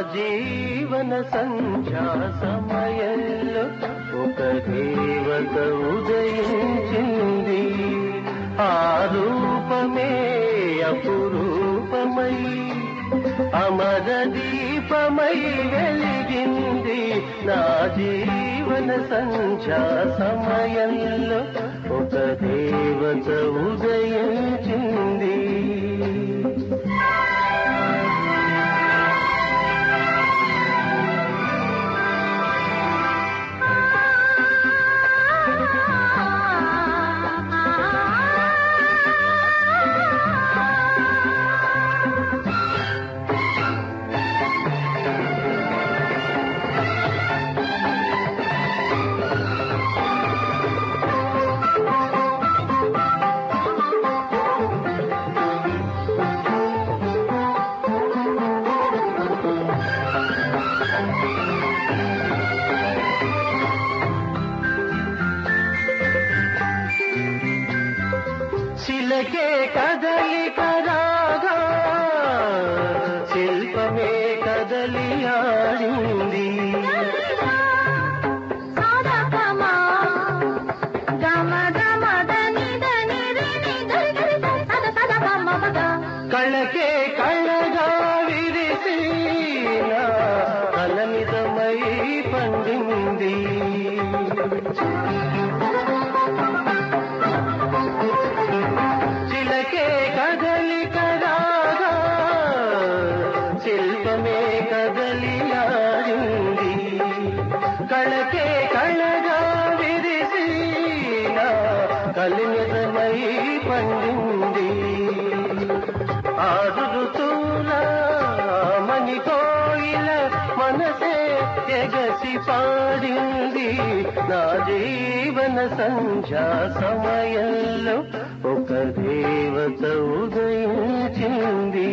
జీవన సంధ్యా సమయంలో ఒక దేవత ఉదయించింది ఆ రూపమే అపురూపమై అమర దీపమై వెలిగింది నా జీవన సంధ్యా సమయంలో ఒక దేవత ఉదయించింది శిలకే కదలిక రాగా శిల్పమే కదలి ఆడింది కళ్ళకే కళ్ళగా విరిసి నా కలమిదమై పండింది చిలకే కదలిక రాగా శిల్పమే కదలి ఆడింది కళకే కళగా విరిసి నా కలిమిదమై పండింది ఆరు ఋతువుల మణి కోయిల మనసే ఎగసి పాడింది నా జీవన సంధ్యా సమయంలో ఒక దేవత ఉదయించింది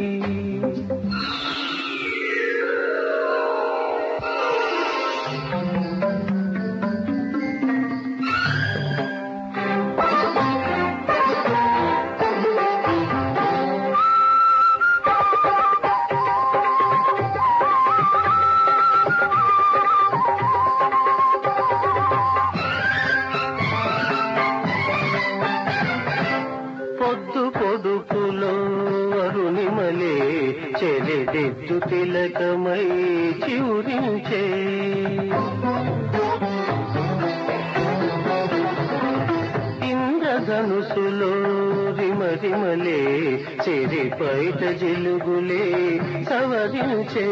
పొద్దు పొడుపులో అరుణిమలే చెలిదిద్దు తిలకమై చివురించే ఇంద్రధనుసులో రిమరిమలే చెరి పైట జిలుగులే సవరించే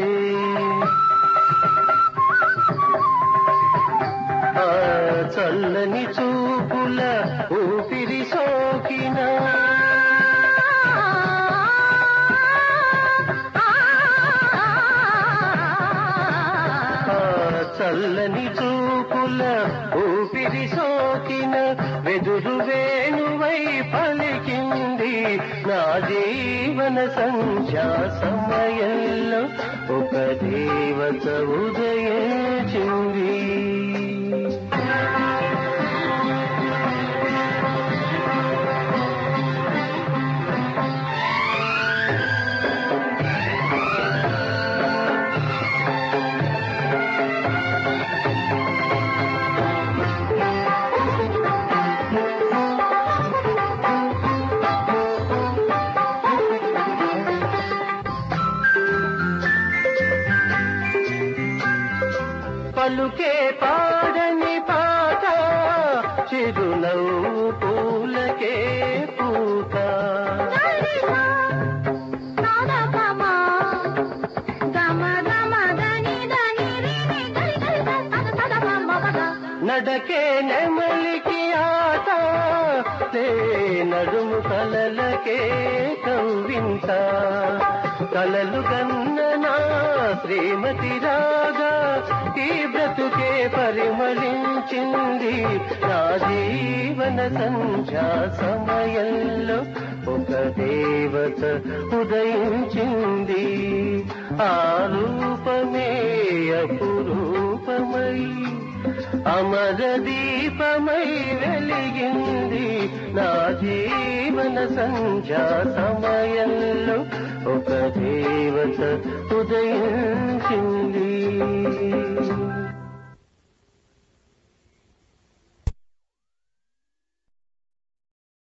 ఆ చల్లని చూపుల ఊపిరి సోకిన ఆ చల్లని చూపుల ఊపిరి సోకిన వెదురు వేణువై పలికింది నా జీవన సంధ్యా సమయంలో ఒక దేవత ఉదయించింది పలుకే పాడని పాట చిరునవ్వు పూలకే పూట నడకే నెమలికి ఆట లే నడుము కలలకే కవ్వింత కలలు గన్ననా శ్రీమతి రాగా ఈ బ్రతుకే పరిమళించింది నా జీవన సంధ్యా సమయంలో ఒక దేవత ఉదయించింది ఆ రూపమే అపురూపమై అమర దీపమై వెలిగింది నా జీవన సంధ్యా సమయంలో ఒక దేవత ఉదయించింది